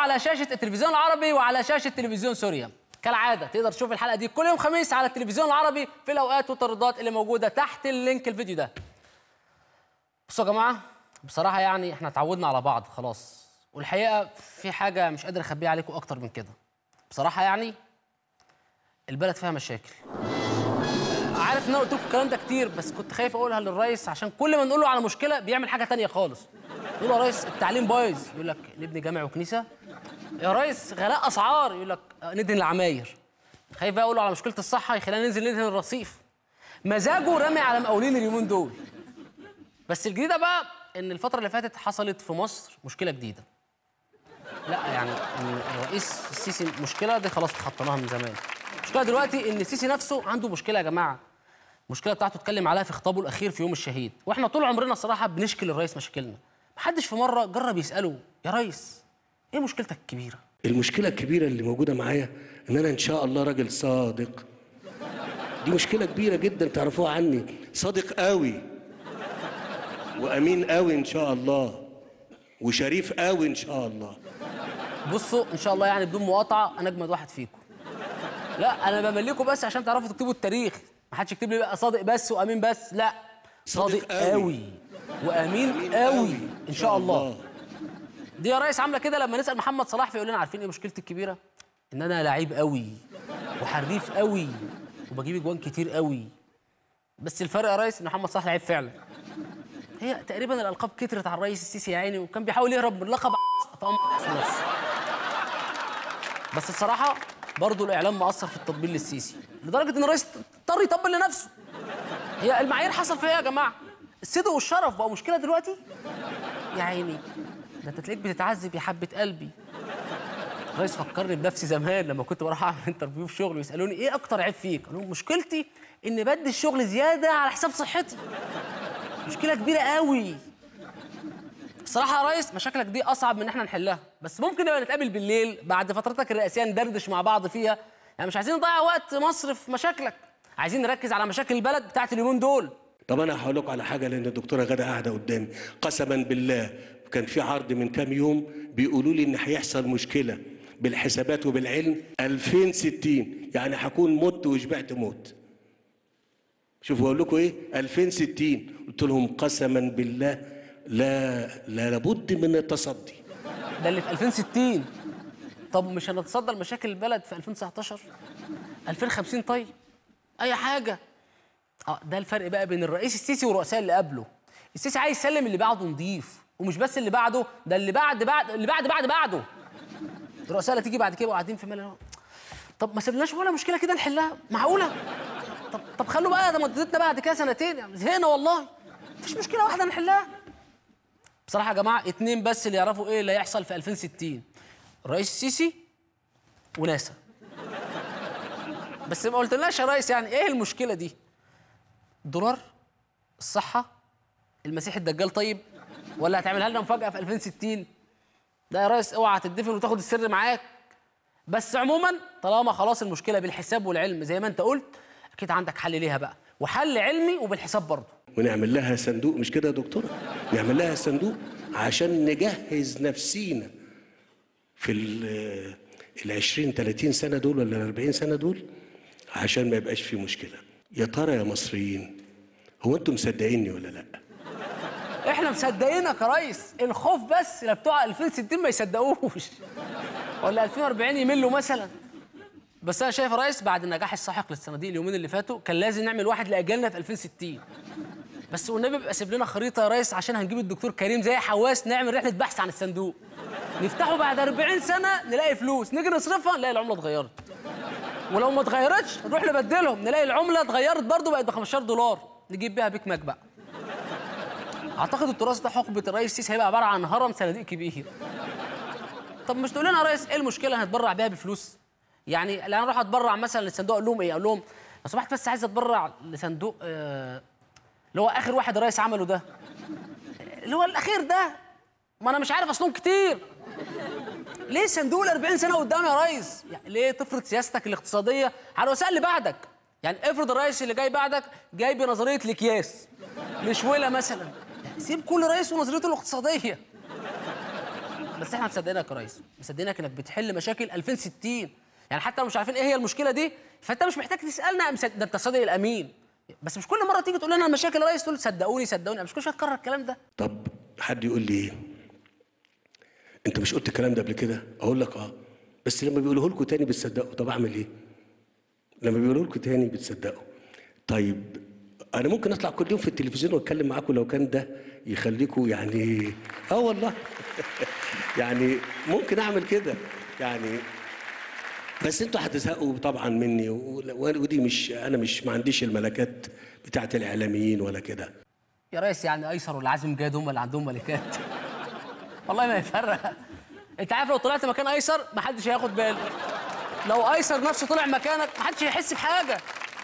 على شاشه التلفزيون العربي وعلى شاشه تلفزيون سوريا كالعاده تقدر تشوف الحلقه دي كل يوم خميس على التلفزيون العربي في الاوقات والترددات اللي موجوده تحت اللينك الفيديو ده بصوا يا جماعه بصراحه يعني احنا اتعودنا على بعض خلاص والحقيقه في حاجه مش قادر اخبيها عليكم اكتر من كده بصراحه يعني البلد فيها مشاكل عارف ان انا قلت لكم الكلام ده كتير بس كنت خايف اقولها للرئيس عشان كل ما نقول له على مشكله بيعمل حاجه تانية خالص نقول له يا ريس التعليم بايظ يقول لك نبني جامع وكنيسه يا ريس غلاء اسعار يقول لك آه، ندهن العماير خايف بقى اقول له على مشكله الصحه يخلينا ننزل ندهن الرصيف مزاجه رامي على مقاولين اليومين دول بس الجديده بقى ان الفتره اللي فاتت حصلت في مصر مشكله جديده لا يعني ان الرئيس السيسي مشكله دي خلاص تخطيناها من زمان المشكله دلوقتي ان السيسي نفسه عنده مشكله يا جماعه المشكله بتاعته اتكلم عليها في خطابه الاخير في يوم الشهيد واحنا طول عمرنا الصراحه بنشكي للرئيس مشاكلنا محدش في مره جرب يساله يا ريس ايه مشكلتك الكبيره المشكلة الكبيرة اللي موجودة معايا إن أنا إن شاء الله راجل صادق. دي مشكلة كبيرة جدا تعرفوها عني، صادق قوي. وأمين قوي إن شاء الله. وشريف قوي إن شاء الله. بصوا ان شاء الله يعني بدون مقاطعه انا اجمد واحد فيكم لا انا بمليكم بس عشان تعرفوا تكتبوا التاريخ ما حدش يكتب لي بقى صادق بس وامين بس لا صادق صادق قوي. قوي وامين قوي ان شاء الله دي يا ريس عامله كده لما نسال محمد صلاح فيقول لنا عارفين ايه مشكلتي الكبيره ان انا لعيب قوي وحريف قوي وبجيب اجوان كتير قوي بس الفرق يا ريس ان محمد صلاح لعيب فعلا هي تقريبا الالقاب كترت على الرئيس السيسي يا عيني وكان بيحاول يهرب من لقب فقام في نفسه بس الصراحه برضه الاعلام مأثر في التطبيل للسيسي لدرجه ان الرئيس اضطر يطبل لنفسه هي المعايير حصل فيها ايه يا جماعه الصدق والشرف بقوا مشكله دلوقتي يا عيني ده انت تلاقيك بتتعذب يا حبه قلبي الرئيس فكرني بنفسي زمان لما كنت بروح اعمل انترفيو في شغل ويسالوني ايه اكتر عيب فيك؟ اقول لهم مشكلتي اني بدي الشغل زياده على حساب صحتي مشكله كبيره قوي الصراحه يا ريس مشاكلك دي اصعب من ان احنا نحلها بس ممكن نبقى نتقابل بالليل بعد فترتك الرئاسيه ندردش مع بعض فيها يعني مش عايزين نضيع وقت مصر في مشاكلك عايزين نركز على مشاكل البلد بتاعت اليومين دول طب أنا هقول لكم على حاجة لأن الدكتورة غادة قاعدة قدامي، قسما بالله كان في عرض من كام يوم بيقولوا لي إن هيحصل مشكلة بالحسابات وبالعلم 2060 يعني هكون مت وشبعت موت. شوفوا بقول لكم ايه 2060 قلت لهم قسما بالله لا لا لابد من التصدي ده اللي في 2060 طب مش هنتصدى لمشاكل البلد في 2019 2050 طيب اي حاجه اه ده الفرق بقى بين الرئيس السيسي والرؤساء اللي قبله السيسي عايز يسلم اللي بعده نضيف ومش بس اللي بعده ده اللي بعد بعد اللي بعد بعد بعده الرؤساء اللي تيجي بعد كده وقاعدين في مال طب ما سيبناش ولا مشكله كده نحلها معقوله طب طب خلوا بقى ده مدتنا بعد كده سنتين يعني زهقنا والله مفيش مشكله واحده نحلها بصراحه يا جماعه اتنين بس اللي يعرفوا ايه اللي هيحصل في 2060 الرئيس السيسي وناسا بس ما قلتلناش يا ريس يعني ايه المشكله دي الدولار الصحه المسيح الدجال طيب ولا هتعملها لنا مفاجاه في 2060 لا يا ريس اوعى تدفن وتاخد السر معاك بس عموما طالما خلاص المشكله بالحساب والعلم زي ما انت قلت اكيد عندك حل ليها بقى وحل علمي وبالحساب برضه ونعمل لها صندوق مش كده يا دكتوره نعمل لها صندوق عشان نجهز نفسينا في ال ال 20 30 سنه دول ولا ال 40 سنه دول عشان ما يبقاش في مشكله يا ترى يا مصريين هو انتم مصدقيني ولا لا احنا مصدقينك يا ريس الخوف بس لا بتوع 2060 ما يصدقوش ولا 2040 يملوا مثلا بس انا شايف يا ريس بعد النجاح الساحق للصناديق اليومين اللي فاتوا كان لازم نعمل واحد لاجالنا في 2060 بس والنبي بيبقى سيب لنا خريطه يا ريس عشان هنجيب الدكتور كريم زي حواس نعمل رحله بحث عن الصندوق نفتحه بعد 40 سنه نلاقي فلوس نيجي نصرفها نلاقي العمله اتغيرت ولو ما اتغيرتش نروح نبدلهم نلاقي العمله اتغيرت برضه بقت ب 15 دولار نجيب بيها بيك ماك بقى اعتقد التراث ده حقبه الرئيس السيسي هيبقى عباره عن هرم صناديق كبير طب مش تقول لنا يا ريس ايه المشكله هنتبرع بيها بفلوس يعني لا انا اروح اتبرع مثلا للصندوق اقول لهم ايه اقول لهم لو سمحت بس عايز اتبرع لصندوق آه اللي هو اخر واحد الرئيس عمله ده اللي هو الاخير ده ما انا مش عارف اصلهم كتير ليه صندوق ال 40 سنه قدام يا ريس يعني ليه تفرض سياستك الاقتصاديه على الوسائل اللي بعدك يعني افرض الرئيس اللي جاي بعدك جاي بنظريه الاكياس مش ولا مثلا يعني سيب كل رئيس ونظريته الاقتصاديه بس احنا مصدقينك يا ريس مصدقينك انك بتحل مشاكل 2060 يعني حتى لو مش عارفين ايه هي المشكله دي فانت مش محتاج تسالنا مصد- ده انت الصادق الامين بس مش كل مره تيجي تقول لنا المشاكل يا ريس تقول صدقوني صدقوني مش كل شويه تكرر الكلام ده طب حد يقول لي ايه انت مش قلت الكلام ده قبل كده اقول لك اه بس لما بيقولوه لكم تاني بتصدقوا طب اعمل ايه لما بيقولوا لكم تاني بتصدقوا طيب انا ممكن اطلع كل يوم في التلفزيون واتكلم معاكم لو كان ده يخليكم يعني اه والله يعني ممكن اعمل كده يعني بس انتوا هتزهقوا طبعا مني و- ودي مش انا مش ما عنديش الملكات بتاعت الاعلاميين ولا كده يا ريس يعني ايسر والعازم جاد هم اللي عندهم ملكات والله ما يفرق انت عارف لو طلعت مكان ايسر محدش هياخد باله لو ايسر نفسه طلع مكانك محدش هيحس بحاجه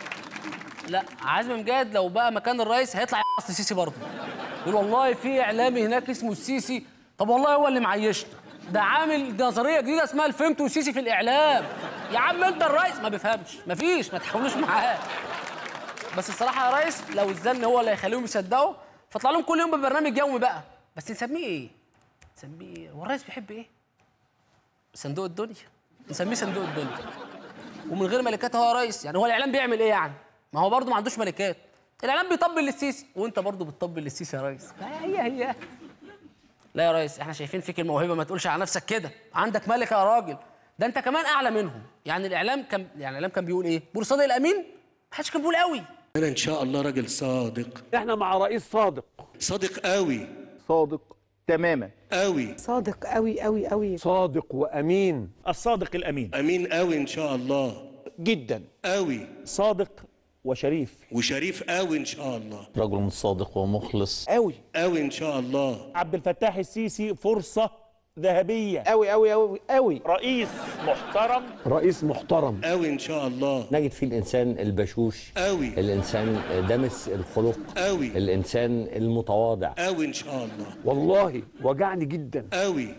لا عازم مجاد لو بقى مكان الرئيس هيطلع يقص السيسي برضه يقول والله في اعلامي هناك اسمه السيسي طب والله هو اللي معيشنا ده عامل نظريه جديده اسمها الفهمت والسيسي في الاعلام يا عم انت الرئيس ما بيفهمش مفيش ما تحاولوش معاه بس الصراحه يا ريس لو الزن هو اللي هيخليهم يصدقوا فاطلع لهم كل يوم ببرنامج يومي بقى بس نسميه ايه؟ نسميه ايه؟ هو الريس بيحب ايه؟ صندوق الدنيا نسميه صندوق الدنيا ومن غير ملكات هو يا ريس يعني هو الاعلام بيعمل ايه يعني؟ ما هو برضه ما عندوش ملكات الاعلام بيطبل للسيسي وانت برضه بتطبل للسيسي يا ريس هي هي لا يا ريس احنا شايفين فيك الموهبه ما تقولش على نفسك كده عندك ملكه يا راجل ده انت كمان اعلى منهم يعني الاعلام كان يعني الاعلام كان بيقول ايه؟ بيقول صادق الامين ما حدش كان بيقول قوي انا ان شاء الله راجل صادق احنا مع رئيس صادق صادق قوي صادق تماما قوي صادق قوي قوي قوي صادق وامين الصادق الامين امين قوي ان شاء الله جدا قوي صادق وشريف وشريف قوي ان شاء الله رجل صادق ومخلص قوي قوي ان شاء الله عبد الفتاح السيسي فرصه ذهبيه قوي قوي قوي قوي رئيس محترم رئيس محترم قوي ان شاء الله نجد فيه الإنسان البشوش قوي الإنسان دمس الخلق قوي الإنسان المتواضع قوي ان شاء الله والله وجعني جدا قوي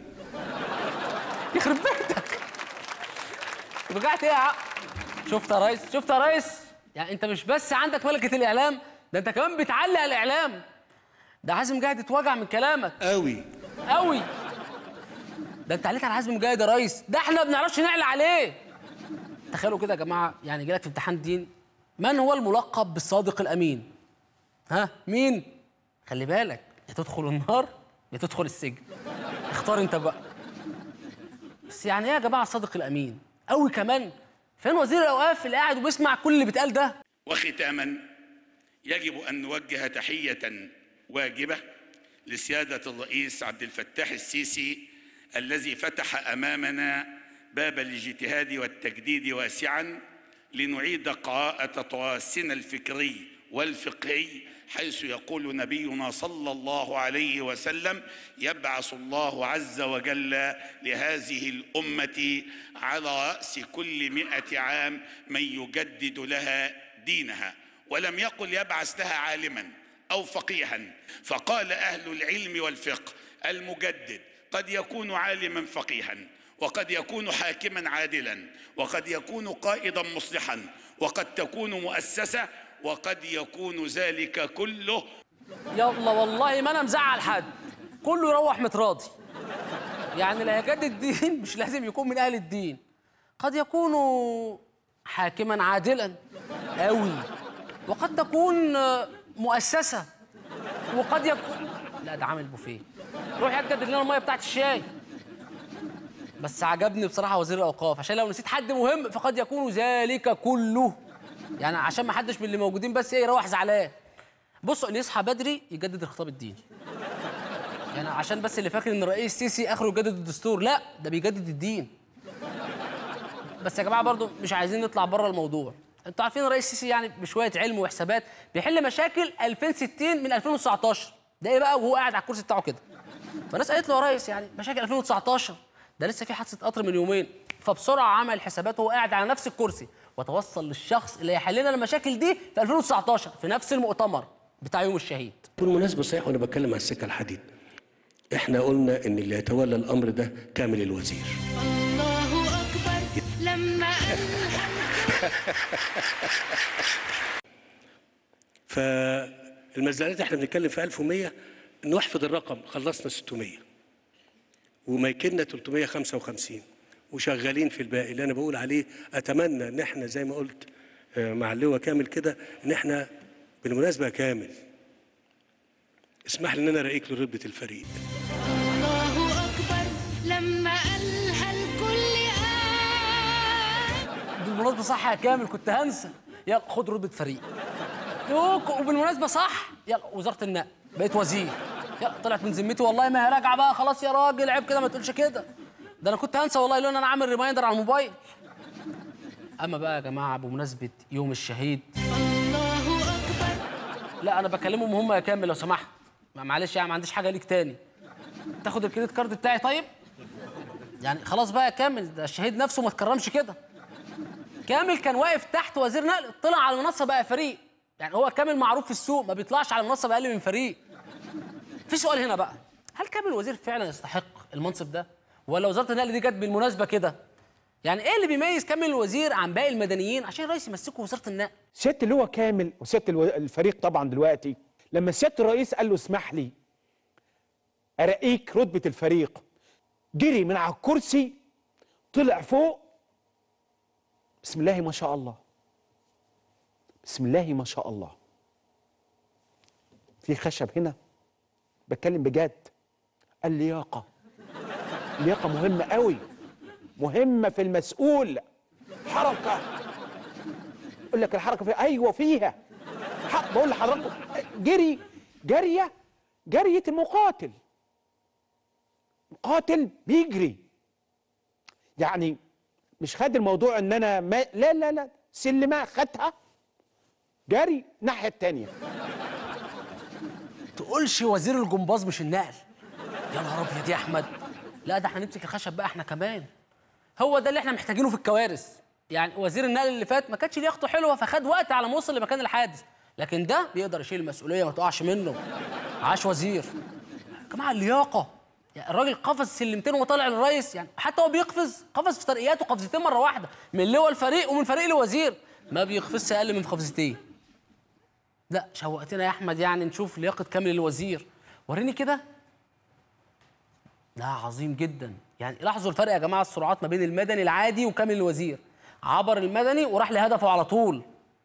يخرب بيتك رجعت ايه يا عم شفت يا ريس شفت يا ريس يعني انت مش بس عندك ملكه الاعلام ده انت كمان بتعلق الاعلام ده عازم جاهد اتوجع من كلامك قوي قوي ده انت عليت على عازم جاهد يا ريس ده احنا ما بنعرفش نعلى عليه تخيلوا كده يا جماعه يعني جالك في امتحان دين من هو الملقب بالصادق الامين ها مين خلي بالك يا تدخل النار يا تدخل السجن اختار انت بقى بس يعني ايه يا جماعه الصادق الامين قوي كمان فين وزير الاوقاف اللي قاعد وبيسمع كل اللي بيتقال ده وختاما يجب ان نوجه تحيه واجبه لسياده الرئيس عبد الفتاح السيسي الذي فتح امامنا باب الاجتهاد والتجديد واسعا لنعيد قراءه تراثنا الفكري والفقهي حيث يقول نبينا صلى الله عليه وسلم يبعث الله عز وجل لهذه الامه على راس كل مائه عام من يجدد لها دينها ولم يقل يبعث لها عالما او فقيها فقال اهل العلم والفقه المجدد قد يكون عالما فقيها وقد يكون حاكما عادلا وقد يكون قائدا مصلحا وقد تكون مؤسسه وقد يكون ذلك كله يلا والله ما انا مزعل حد كله يروح متراضي يعني اللي هيجدد الدين مش لازم يكون من اهل الدين قد يكون حاكما عادلا قوي وقد تكون مؤسسه وقد يكون لا ده عامل بوفيه روح يجدد لنا الميه بتاعت الشاي بس عجبني بصراحه وزير الاوقاف عشان لو نسيت حد مهم فقد يكون ذلك كله يعني عشان ما حدش من اللي موجودين بس ايه يروح زعلان بصوا اللي يصحى بدري يجدد الخطاب الديني يعني عشان بس اللي فاكر ان الرئيس السيسي اخره يجدد الدستور لا ده بيجدد الدين بس يا جماعه برضو مش عايزين نطلع بره الموضوع انتوا عارفين الرئيس السيسي يعني بشويه علم وحسابات بيحل مشاكل 2060 من 2019 ده ايه بقى وهو قاعد على الكرسي بتاعه كده فالناس قالت له يا ريس يعني مشاكل 2019 ده لسه في حادثه قطر من يومين فبسرعه عمل حسابات وهو قاعد على نفس الكرسي وتوصل للشخص اللي هيحل لنا المشاكل دي في 2019 في نفس المؤتمر بتاع يوم الشهيد بالمناسبة صحيح وانا بتكلم عن السكة الحديد احنا قلنا ان اللي يتولى الامر ده كامل الوزير الله أكبر لما ألهم فالمزارات احنا بنتكلم في 1100 نحفظ الرقم خلصنا 600 وميكننا 355 وشغالين في الباقي اللي انا بقول عليه اتمنى ان احنا زي ما قلت آه، مع اللواء كامل كده ان احنا بالمناسبه يا كامل اسمح لي ان انا ارقيك لرتبه الفريق الله أكبر لما قالها الكل قال بالمناسبه صح يا كامل كنت هنسى يلا خد رتبه فريق يوك وبالمناسبه صح يلا وزاره النقل بقيت وزير يلا طلعت من ذمتي والله ما هي راجعه بقى خلاص يا راجل عيب كده ما تقولش كده ده انا كنت هنسى والله لو انا عامل ريمايندر على الموبايل اما بقى يا جماعه بمناسبه يوم الشهيد الله أكبر لا انا بكلمهم هم يا كامل لو سمحت ما- معلش يعني ما عنديش حاجه ليك تاني تاخد الكريدت كارد بتاعي طيب يعني خلاص بقى يا كامل ده الشهيد نفسه ما تكرمش كده كامل كان واقف تحت وزير نقل طلع على المنصه بقى فريق يعني هو كامل معروف في السوق ما بيطلعش على المنصه باقل من فريق في سؤال هنا بقى هل كامل الوزير فعلا يستحق المنصب ده ولا وزاره النقل دي جت بالمناسبه كده يعني ايه اللي بيميز كامل الوزير عن باقي المدنيين عشان الرئيس يمسكه وزاره النقل سياده اللواء كامل وسياده الو- الفريق طبعا دلوقتي لما سياده الرئيس قال له اسمح لي ارقيك رتبه الفريق جري من على الكرسي طلع فوق بسم الله ما شاء الله بسم الله ما شاء الله في خشب هنا بتكلم بجد اللياقه اللياقه مهمه قوي مهمه في المسؤول حركه يقول لك الحركه فيها ايوه فيها حق بقول لحضراتكم جري جاريه جاريه المقاتل مقاتل بيجري يعني مش خد الموضوع ان انا ما لا لا لا سلمه خدها جري الناحيه التانيه تقولش وزير الجمباز مش النقل يا نهار ابيض يا احمد لا ده احنا نمسك الخشب بقى احنا كمان هو ده اللي احنا محتاجينه في الكوارث يعني وزير النقل اللي فات ما كانتش لياقته حلوه فخد وقت على ما وصل لمكان الحادث لكن ده بيقدر يشيل المسؤوليه ما تقعش منه عاش وزير يا جماعه اللياقه يعني الراجل قفز سلمتين وطالع للرئيس يعني حتى هو بيقفز قفز في ترقياته قفزتين مره واحده من لواء الفريق ومن فريق لوزير ما بيقفزش اقل من قفزتين لا شوقتنا يا احمد يعني نشوف لياقه كامل الوزير وريني كده لا عظيم جدا يعني لاحظوا الفرق يا جماعه السرعات ما بين المدني العادي وكامل الوزير عبر المدني وراح لهدفه على طول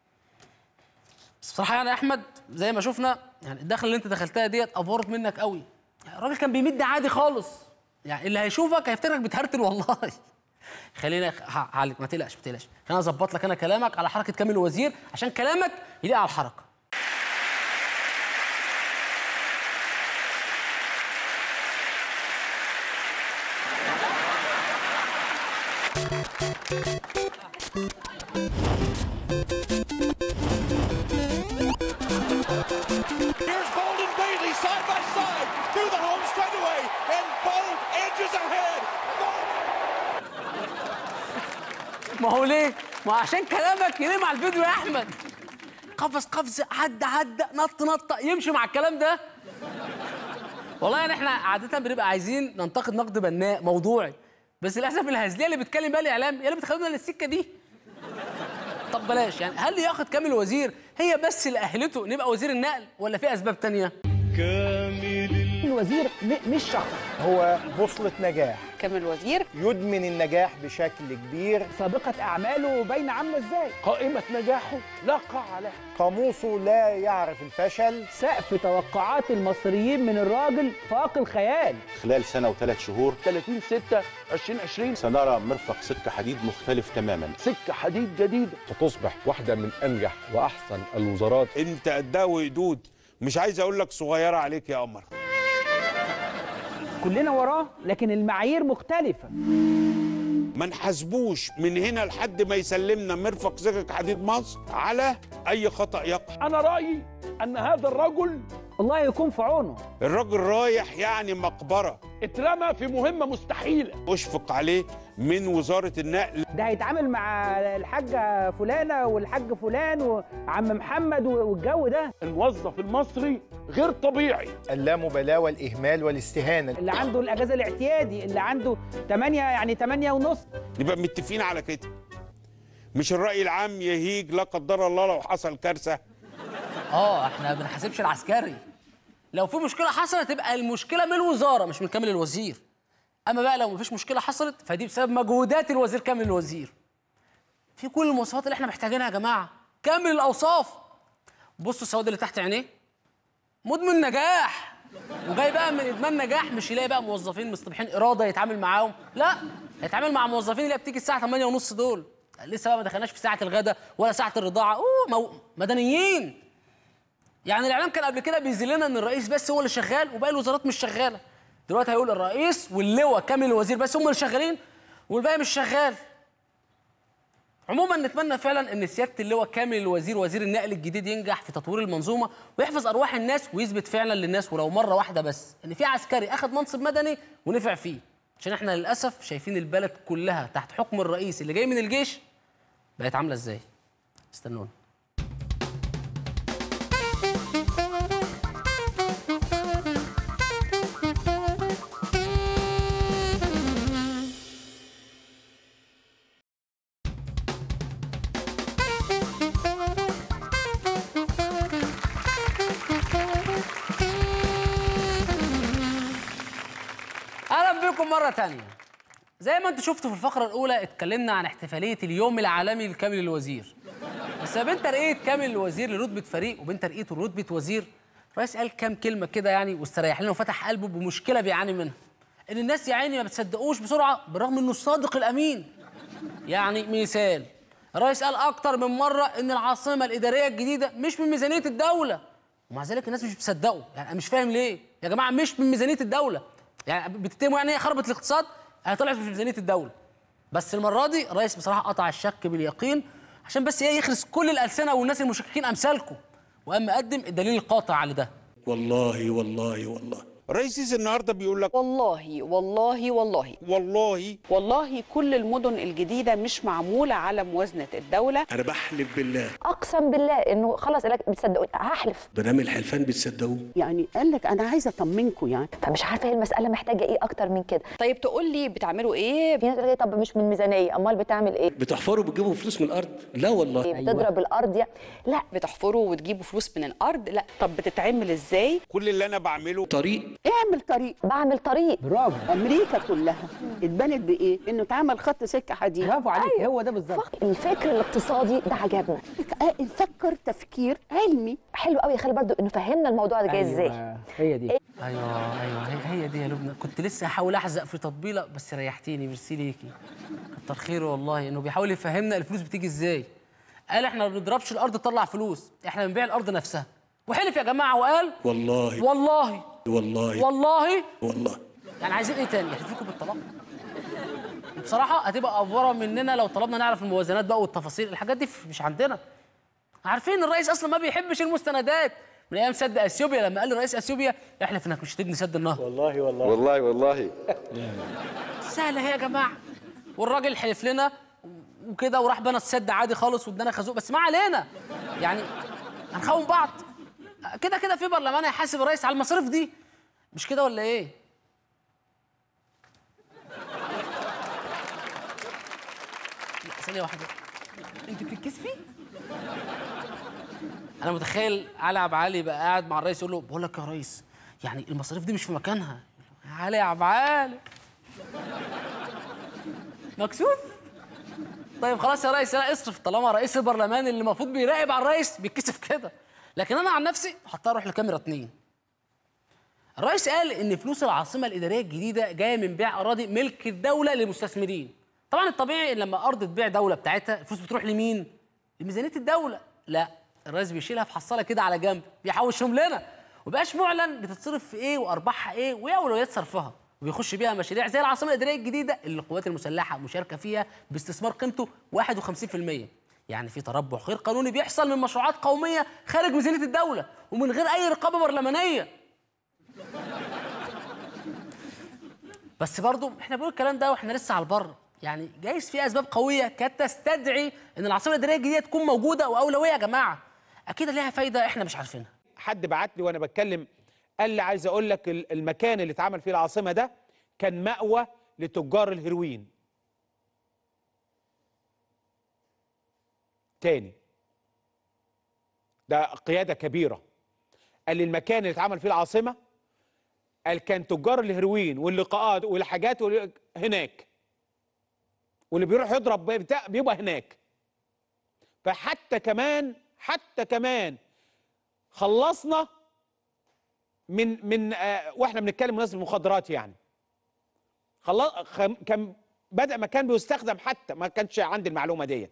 بس بصراحه يعني يا احمد زي ما شفنا يعني الدخله اللي انت دخلتها ديت افورت منك قوي يعني الراجل كان بيمد عادي خالص يعني اللي هيشوفك هيفتكرك بتهرتل والله خلينا ه- هعالج ما تقلقش ما تقلقش خلينا اظبط لك انا كلامك على حركه كامل الوزير عشان كلامك يليق على الحركه Here's Bold and Bailey side by side through the home straightaway, and Bold edges ahead. ما هو ليه؟ ما هو عشان كلامك يليق مع الفيديو يا احمد قفز قفز عدى عدى نط نطه يمشي مع الكلام ده والله يعني احنا عاده بنبقى عايزين ننتقد نقد بناء موضوعي بس للاسف الهزليه اللي بيتكلم بيها الاعلام هي اللي بتخلينا للسكه دي طب بلاش يعني هل لياقه كامل الوزير هي بس اللي اهلته نبقى وزير النقل ولا في اسباب تانية؟ الوزير م- مش شخص هو بوصلة نجاح كامل وزير يدمن النجاح بشكل كبير سابقه اعماله باينه عامله ازاي قائمه نجاحه لا قاع لها قاموسه لا يعرف الفشل سقف توقعات المصريين من الراجل فاق الخيال خلال سنة وثلاث شهور 30 6 2020 سنرى مرفق سكة حديد مختلف تماما سكه حديد جديده ستصبح واحدة من أنجح وأحسن الوزارات انت قدها وقدود مش عايز اقول لك صغيره عليك يا قمر كلنا وراه لكن المعايير مختلفه ما نحاسبوش من هنا لحد ما يسلمنا مرفق سكك حديد مصر على اي خطا يقع انا رايي ان هذا الرجل الله يكون في عونه الراجل رايح يعني مقبره اترمى في مهمه مستحيله اشفق عليه من وزاره النقل ده هيتعامل مع الحاجه فلانه والحاج فلان وعم محمد والجو ده الموظف المصري غير طبيعي اللامبالاة والإهمال والاستهانة اللي عنده الاجازه الاعتيادي اللي عنده 8 يعني 8 ونص نبقى متفقين على كده مش الراي العام يهيج لا قدر الله لو حصل كارثه اه احنا ما بنحاسبش العسكري لو في مشكله حصلت تبقى المشكله من الوزاره مش من كامل الوزير اما بقى لو مفيش مشكله حصلت فدي بسبب مجهودات الوزير كامل الوزير في كل المواصفات اللي احنا محتاجينها يا جماعه كامل الاوصاف بصوا السواد اللي تحت عينيه مدمن نجاح وجاي بقى من ادمان نجاح مش يلاقي بقى موظفين مصطبحين اراده يتعامل معاهم لا يتعامل مع موظفين اللي بتيجي الساعه 8 ونص دول لسه بقى ما دخلناش في ساعه الغداء ولا ساعه الرضاعه اوه مو... مدنيين يعني الاعلام كان قبل كده بيذلنا ان الرئيس بس هو اللي شغال وباقي الوزارات مش شغاله دلوقتي هيقول الرئيس واللواء كامل الوزير بس هم اللي شغالين والباقي مش شغال عموما نتمنى فعلا ان سياده اللواء كامل الوزير وزير النقل الجديد ينجح في تطوير المنظومه ويحفظ ارواح الناس ويثبت فعلا للناس ولو مره واحده بس ان في عسكري اخذ منصب مدني ونفع فيه عشان احنا للاسف شايفين البلد كلها تحت حكم الرئيس اللي جاي من الجيش بقت عامله ازاي استنونا اهلا بكم مره تانية زي ما انتم شفتوا في الفقره الاولى اتكلمنا عن احتفاليه اليوم العالمي لكامل الوزير بس ما بين ترقيه كامل الوزير لرتبه فريق وبين ترقيته لرتبه وزير الرئيس قال كام كلمه كده يعني واستريح لنا وفتح قلبه بمشكله بيعاني منها ان الناس يا عيني ما بتصدقوش بسرعه بالرغم انه الصادق الامين يعني مثال الرئيس قال اكتر من مره ان العاصمه الاداريه الجديده مش من ميزانيه الدوله ومع ذلك الناس مش بتصدقه يعني انا مش فاهم ليه يا جماعه مش من ميزانيه الدوله يعني بتتهموا يعني هي خربت الاقتصاد هي طلعت مش من ميزانيه الدوله بس المره دي الرئيس بصراحه قطع الشك باليقين عشان بس ايه يخلص كل الالسنه والناس المشككين امثالكم وقام مقدم الدليل القاطع على ده والله والله والله رئيس السيسي النهارده بيقول لك والله والله والله والله والله كل المدن الجديدة مش معمولة على موازنة الدولة انا بحلف بالله اقسم بالله انه خلاص لك بتصدقوا هحلف برنامج الحلفان بتصدقوه يعني قال لك أنا عايزة أطمنكم يعني فمش عارفه هي المساله محتاجه ايه اكتر من كده طيب تقول لي بتعملوا إيه في ناس تقول لي طب مش من ميزانيه امال بتعمل ايه بتحفروا بتجيبوا فلوس من الارض لا والله بتضرب الارض يعني لا بتحفروا وتجيبوا فلوس من الأرض لا طب بتتعمل إزاي كل اللي انا بعمله طريق اعمل طريق بعمل طريق برافو أمريكا كلها اتبنت بإيه إنه اتعمل خط سكة حديد برافو عليك هو ده بالظبط الفكر الاقتصادي ده عجبنا فكر تفكير علمي حلو قوي خلي برضو انه فهمنا الموضوع ده جاي ازاي أيوة، هي دي ايوه ايوه هي, هي دي يا لبنى كنت لسه هحاول احزق في تطبيله بس ريحتيني ميرسي ليكي كتر خيره والله انه بيحاول يفهمنا الفلوس بتيجي ازاي قال احنا ما بنضربش الارض تطلع فلوس احنا بنبيع الارض نفسها وحلف يا جماعه وقال والله والله والله والله والله يعني عايزين ايه تاني يحلفوا بالطلاق بصراحه هتبقى افوره مننا لو طلبنا نعرف الموازنات بقى والتفاصيل الحاجات دي مش عندنا عارفين الرئيس اصلا ما بيحبش المستندات من ايام سد اثيوبيا لما قال لرئيس اثيوبيا احلف انك مش هتبني سد النهر والله والله والله والله سهله هي يا جماعه والراجل حلف لنا وكده وراح بنى السد عادي خالص وادانا خازوق بس ما علينا يعني هنخون بعض كده كده في برلمان هيحاسب الرئيس على المصاريف دي مش كده ولا ايه؟ لا ثانية واحدة انت بتتكسفي؟ انا متخيل علي عبد علي بقى قاعد مع الرئيس يقول له بقول لك يا ريس يعني المصاريف دي مش في مكانها يا علي يا عبد علي مكسوف طيب خلاص يا ريس انا اصرف طالما رئيس البرلمان اللي المفروض بيراقب على الرئيس بيتكسف كده لكن انا عن نفسي حطها اروح لكاميرا اتنين الرئيس قال ان فلوس العاصمه الاداريه الجديده جايه من بيع اراضي ملك الدوله للمستثمرين طبعا الطبيعي ان لما ارض تبيع دوله بتاعتها الفلوس بتروح لمين لميزانيه الدوله لا الرئيس بيشيلها في حصاله كده على جنب بيحوشهم لنا وبقاش معلن بتتصرف في ايه وارباحها ايه وايه اولويات صرفها وبيخش بيها مشاريع زي العاصمه الاداريه الجديده اللي القوات المسلحه مشاركه فيها باستثمار قيمته 51% يعني في تربع غير قانوني بيحصل من مشروعات قوميه خارج ميزانيه الدوله ومن غير اي رقابه برلمانيه بس برضو احنا بنقول الكلام ده واحنا لسه على البر يعني جايز في اسباب قويه كانت تستدعي ان العاصمه الاداريه الجديده تكون موجوده واولويه يا جماعه اكيد ليها فايده احنا مش عارفينها حد بعت لي وانا بتكلم قال لي عايز اقول لك ال- المكان اللي اتعمل فيه العاصمه ده كان مأوى لتجار الهيروين تاني ده قياده كبيره قال لي المكان اللي اتعمل فيه العاصمه قال كان تجار الهيروين واللقاءات والحاجات وال- هناك واللي بيروح يضرب بتاع بيبقى هناك فحتى كمان حتى كمان خلصنا من من آه واحنا بنتكلم مناسبه المخدرات يعني خلص خم كان بدا ما كان بيستخدم حتى ما كانش عندي المعلومه دي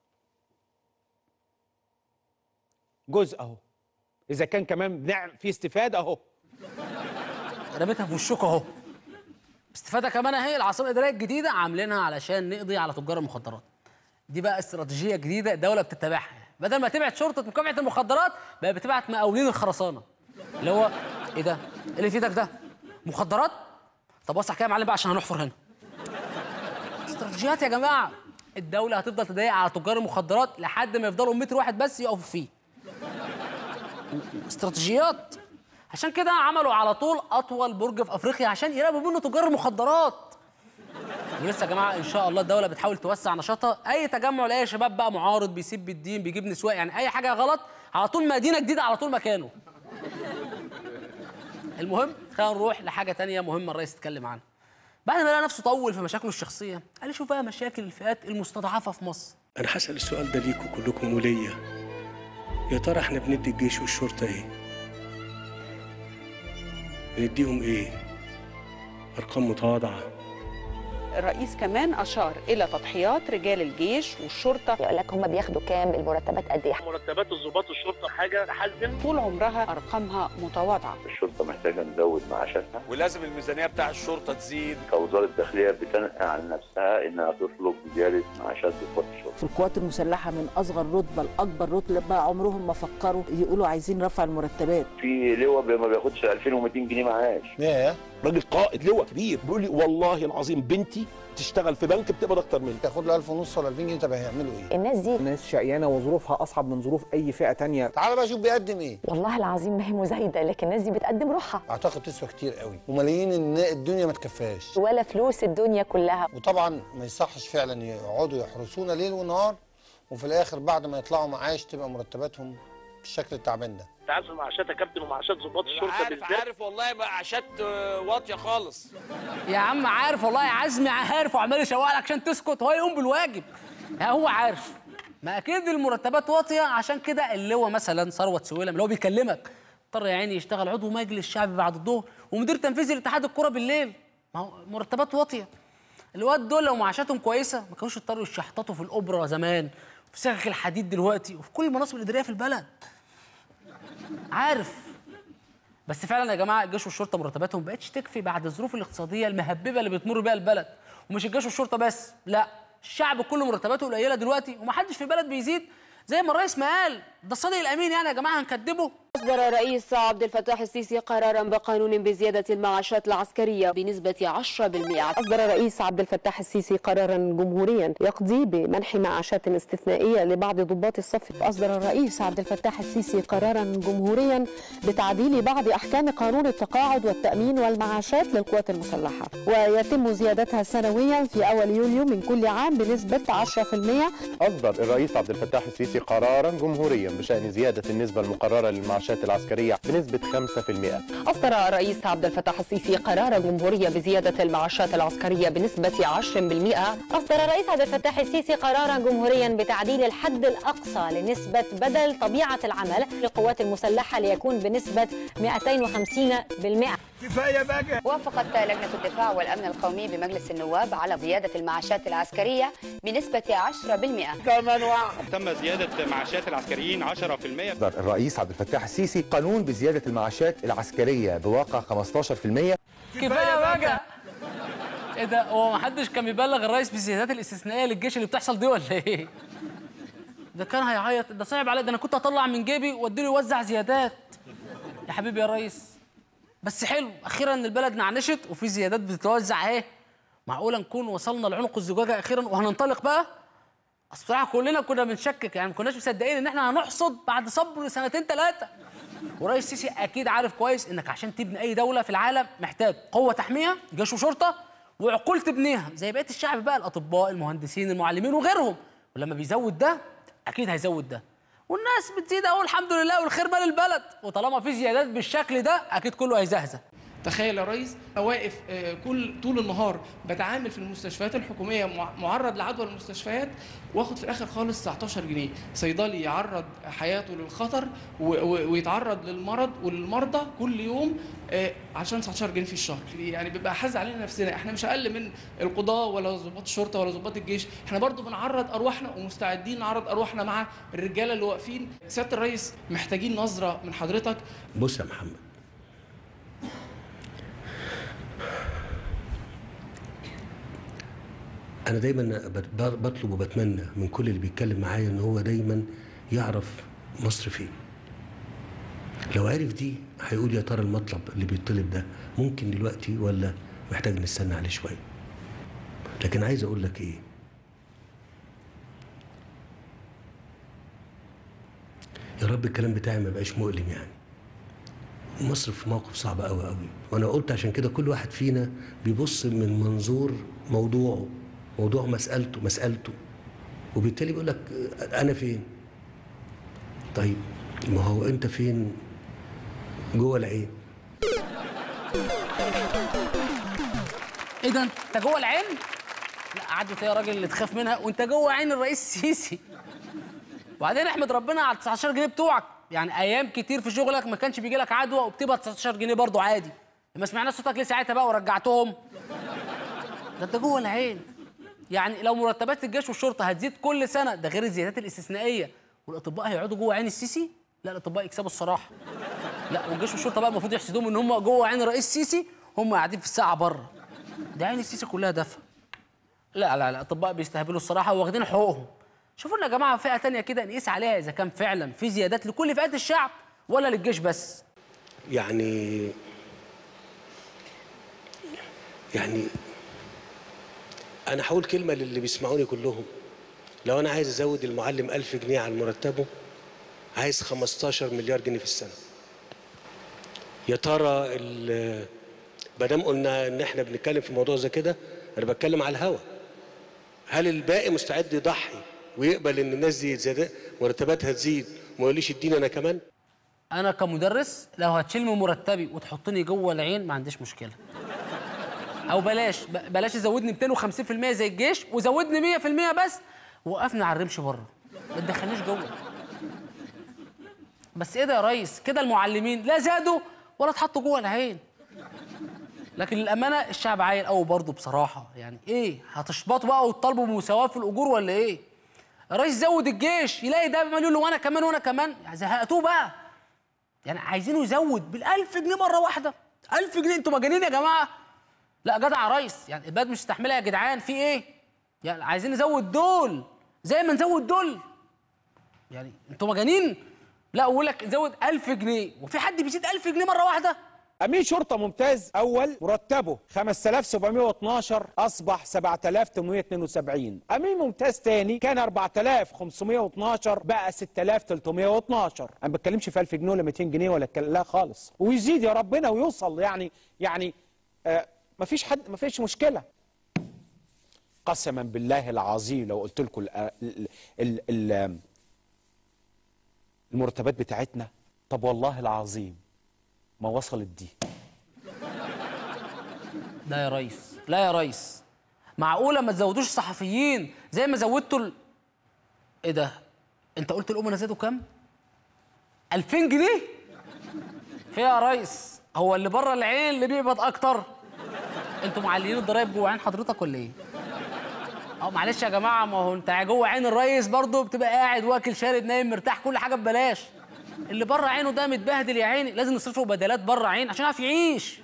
جزء اهو اذا كان كمان بنعمل في استفاده اهو رميتها في وشكوا اهو استفاده كمان اهي العاصمه الاداريه الجديده عاملينها علشان نقضي على تجار المخدرات دي بقى استراتيجيه جديده الدوله بتتبعها بدل ما تبعت شرطه مكافحه المخدرات بقى بتبعت مقاولين الخرسانه اللي هو ايه ده ايه اللي في ايدك ده مخدرات طب وسع كده يا معلم بقى عشان هنحفر هنا استراتيجيات يا جماعه الدوله هتفضل تضايق على تجار المخدرات لحد ما يفضلوا متر واحد بس يقفوا فيه استراتيجيات عشان كده عملوا على طول اطول برج في افريقيا عشان يراقبوا منه تجار المخدرات ولسه يا جماعه ان شاء الله الدوله بتحاول توسع نشاطها اي تجمع لاي شباب بقى معارض بيسب الدين بيجيب نسوان يعني اي حاجه غلط على طول مدينه جديده على طول مكانه المهم خلينا نروح لحاجه تانية مهمه الرئيس اتكلم عنها بعد ما لقى نفسه طول في مشاكله الشخصيه قال لي شوف بقى مشاكل الفئات المستضعفه في مصر انا هسال السؤال ده ليكم كلكم وليا يا ترى احنا بندي الجيش والشرطه ايه بنديهم ايه ارقام متواضعه الرئيس كمان أشار إلى تضحيات رجال الجيش والشرطة يقول لك هم بياخدوا كام المرتبات قد ايه مرتبات الضباط والشرطه حاجه تحزن طول عمرها أرقامها متواضعة الشرطة محتاجة نزود معاشاتها ولازم الميزانيه بتاع الشرطه تزيد كوزارة الداخلية بتنقى عن نفسها إنها تطلب زيادة معاشات ضباط الشرطة في القوات المسلحة من أصغر رتبة لأكبر رتبة عمرهم ما فكروا يقولوا عايزين رفع المرتبات في لواء ما بياخدش 2200 جنيه معاش ياه راجل قائد لواء كبير بيقول لي والله العظيم بنتي تشتغل في بنك بتقبض اكتر مني ياخد له 1000 ونص ولا 2000 جنيه طب هيعملوا ايه؟ الناس دي ناس شقيانه وظروفها اصعب من ظروف اي فئه تانية تعال بقى شوف بيقدم ايه والله العظيم ما هي مزايده لكن الناس دي بتقدم روحها اعتقد تسوى كتير قوي وملايين إن الدنيا ما تكفاش ولا فلوس الدنيا كلها وطبعا ما يصحش فعلا يقعدوا يحرسونا ليل ونهار وفي الاخر بعد ما يطلعوا معاش تبقى مرتباتهم بالشكل التعبان ده انت عارف معاشات يا كابتن ومعاشات ضباط الشرطه عارف بالذات عارف والله معاشات آه، واطيه خالص يا عم عارف والله يا عزمي عارف وعمال يشوق لك عشان تسكت هو يقوم بالواجب ها هو عارف ما اكيد المرتبات واطيه عشان كده اللي هو مثلا ثروت سويلم اللي هو بيكلمك اضطر يا عيني يشتغل عضو مجلس شعبي بعد الظهر ومدير تنفيذي لاتحاد الكوره بالليل ما هو مرتبات واطيه الواد دول لو معاشاتهم كويسه ما كانوش اضطروا يشحططوا في الاوبرا زمان وفي سكك الحديد دلوقتي وفي كل المناصب الاداريه في البلد عارف بس فعلا يا جماعه الجيش والشرطه مرتباتهم بقتش تكفي بعد الظروف الاقتصاديه المهببه اللي بتمر بيها البلد ومش الجيش والشرطه بس لا الشعب كله مرتباته قليله دلوقتي ومحدش في البلد بيزيد زي ما الرئيس ما قال ده الصادق الامين يعني يا جماعه هنكدبه أصدر الرئيس عبد الفتاح السيسي قرارا بقانون بزيادة المعاشات العسكرية بنسبة 10% أصدر الرئيس عبد الفتاح السيسي قرارا جمهوريا يقضي بمنح معاشات استثنائية لبعض ضباط الصف أصدر الرئيس عبد الفتاح السيسي قرارا جمهوريا بتعديل بعض أحكام قانون التقاعد والتأمين والمعاشات للقوات المسلحة ويتم زيادتها سنويا في أول يوليو من كل عام بنسبة 10% أصدر الرئيس عبد الفتاح السيسي قرارا جمهوريا بشأن زيادة النسبة المقررة للمعاشات العسكرية بنسبة 5% أصدر الرئيس عبد الفتاح السيسي قرارا جمهوريا بزيادة المعاشات العسكرية بنسبة 10% أصدر الرئيس عبد الفتاح السيسي قرارا جمهوريا بتعديل الحد الأقصى لنسبة بدل طبيعة العمل للقوات المسلحة ليكون بنسبة 250% كفايه بقى وافقت لجنه الدفاع والامن القومي بمجلس النواب على زياده المعاشات العسكريه بنسبه 10% كمان واحد تم زياده معاشات العسكريين 10% أصدر الرئيس عبد الفتاح السيسي قانون بزيادة المعاشات العسكرية بواقع 15% كفايه بقى ايه ده هو ما حدش كان بيبلغ الرئيس بالزيادات الاستثنائيه للجيش اللي بتحصل دي ولا ايه ده كان هيعيط ده صعب عليا ده انا كنت هطلع من جيبي واديله يوزع زيادات يا حبيبي يا ريس بس حلو اخيرا البلد نعنشت وفي زيادات بتتوزع اهي معقوله نكون وصلنا لعنق الزجاجه اخيرا وهننطلق بقى اصل بصراحه كلنا كنا بنشكك يعني ما كناش مصدقين ان احنا هنحصد بعد صبر سنتين ثلاثه ورئيس السيسي اكيد عارف كويس انك عشان تبني اي دوله في العالم محتاج قوه تحميها جيش وشرطه وعقول تبنيها زي بقيه الشعب بقى الاطباء المهندسين المعلمين وغيرهم ولما بيزود ده اكيد هيزود ده والناس بتزيد اهو الحمد لله والخير مال البلد وطالما في زيادات بالشكل ده اكيد كله هيزهزه تخيل يا ريس أنا واقف آه، كل طول النهار بتعامل في المستشفيات الحكوميه مع- معرض لعدوى المستشفيات واخد في الاخر خالص 19 جنيه صيدلي يعرض حياته للخطر و- و- ويتعرض للمرض وللمرضى كل يوم آه، عشان 19 جنيه في الشهر يعني بيبقى حز علينا نفسنا احنا مش اقل من القضاه ولا ضباط الشرطه ولا ضباط الجيش احنا برضو بنعرض ارواحنا ومستعدين نعرض ارواحنا مع الرجاله اللي واقفين سياده الرئيس محتاجين نظره من حضرتك بص يا محمد انا دايما بت- بطلب وبتمنى من كل اللي بيتكلم معايا ان هو دايما يعرف مصر فين لو عرف دي هيقول يا ترى المطلب اللي بيطلب ده ممكن دلوقتي ولا محتاج نستنى عليه شويه لكن عايز اقول لك ايه يا رب الكلام بتاعي ما يبقاش مؤلم يعني مصر في موقف صعب قوي قوي وانا قلت عشان كده كل واحد فينا بيبص من منظور موضوعه موضوع مسألته مسألته وبالتالي بيقول لك انا فين طيب ما هو انت فين جوه العين ايه ده انت جوه العين؟ لا عدت يا راجل اللي تخاف منها وانت جوه عين الرئيس السيسي وبعدين احمد ربنا على 19 جنيه بتوعك يعني ايام كتير في شغلك ما كانش بيجي لك عدوى وبتبقى 19 جنيه برضه عادي ما سمعناش صوتك ليه ساعتها بقى ورجعتهم ده انت جوه العين يعني لو مرتبات الجيش والشرطه هتزيد كل سنه ده غير الزيادات الاستثنائيه والاطباء هيقعدوا جوه عين السيسي لا الاطباء يكسبوا الصراحه لا والجيش والشرطه بقى المفروض يحسدوهم ان هم جوه عين الرئيس السيسي هم قاعدين في الساعه بره ده عين السيسي كلها دفى لا لا لا الاطباء بيستهبلوا الصراحه واخدين حقوقهم شوفوا لنا يا جماعه فئه تانية كده نقيس عليها اذا كان فعلا في زيادات لكل فئات الشعب ولا للجيش بس يعني يعني انا هقول كلمه للي بيسمعوني كلهم لو انا عايز ازود المعلم ألف جنيه عن مرتبه عايز 15 مليار جنيه في السنه يا ترى ال- ما دام قلنا ان احنا بنتكلم في موضوع زي كده انا بتكلم على الهوا هل الباقي مستعد يضحي ويقبل ان الناس دي زيادة مرتباتها تزيد وما يقوليش اديني انا كمان انا كمدرس لو هتشيل من مرتبي وتحطني جوه العين ما عنديش مشكله او بلاش ب- بلاش تزودني 250% زي الجيش وزودني 100% بس وقفني على الرمش بره ما تدخلنيش جوه بس ايه ده يا ريس كده المعلمين لا زادوا ولا اتحطوا جوه العين لكن للامانه الشعب عايل قوي برضه بصراحه يعني ايه هتشبطوا بقى وتطالبوا بمساواه في الاجور ولا ايه الرئيس زود الجيش يلاقي ده عمال يقول له وانا كمان وانا كمان يعني زهقتوه بقى يعني عايزينه يزود بالألف جنيه مرة واحدة ألف جنيه انتوا مجانين يا جماعة لا جدع يا ريس يعني البلد مش مستحملها يا جدعان في ايه يعني عايزين نزود دول زي ما نزود دول يعني انتوا مجانين لا اقول لك زود ألف جنيه وفي حد بيزيد ألف جنيه مرة واحدة امين شرطه ممتاز اول مرتبه 5712 اصبح 7872 امين ممتاز تاني كان 4512 بقى 6312 انا ما بتكلمش في 1000 جنيه ولا 200 جنيه ولا الكلام لا خالص ويزيد يا ربنا ويوصل يعني يعني آه مفيش حد مفيش مشكله قسما بالله العظيم لو قلت لكم ال- ال- ال- ال- المرتبات بتاعتنا طب والله العظيم ما وصلت دي لا يا ريس لا يا ريس معقولة ما تزودوش الصحفيين زي ما زودتوا ال... ايه ده انت قلت الأمنا زادوا كام 2000 جنيه في يا ريس هو اللي بره العين اللي بيقبض اكتر انتوا معليين الضرايب جوه عين حضرتك ولا ايه اه معلش يا جماعه ما هو انت جوه عين الريس برضه بتبقى قاعد واكل شارب نايم مرتاح كل حاجه ببلاش اللي بره عينه ده متبهدل يا عيني لازم نصرف له بدلات بره عين عشان يعرف يعيش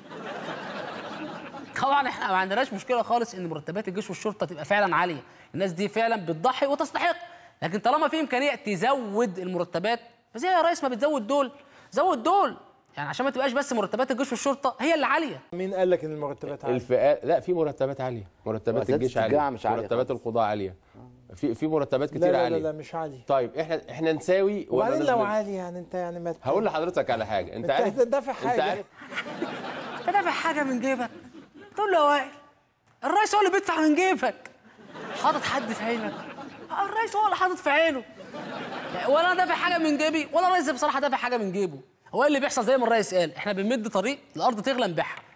طبعا احنا ما عندناش مشكله خالص ان مرتبات الجيش والشرطه تبقى فعلا عاليه الناس دي فعلا بتضحي وتستحق لكن طالما في امكانيه تزود المرتبات فزي يا ريس ما بتزود دول زود دول يعني عشان ما تبقاش بس مرتبات الجيش والشرطه هي اللي عاليه مين قال لك ان المرتبات عاليه؟ الفئات لا في مرتبات عاليه مرتبات مرتبات الجيش التجاع عاليه مش عالية مرتبات القضاء عاليه في في مرتبات لا كتير لا, عاليه لا لا مش عالي طيب احنا احنا نساوي ولا وبعدين لو نظلم؟ عالي يعني انت يعني ما ت- هقول لحضرتك على حاجه انت انت عارف هتدافع انت حاجة. عارف انت دافع حاجه من جيبك تقول له يا وائل الرئيس هو اللي بيدفع من جيبك حاطط حد في عينك الرئيس هو اللي حاطط في عينه يعني ولا انا دافع حاجه من جيبي ولا الرئيس بصراحه دافع حاجه من جيبه هو إيه اللي بيحصل زي ما الرئيس قال احنا بنمد طريق الارض تغلى بحر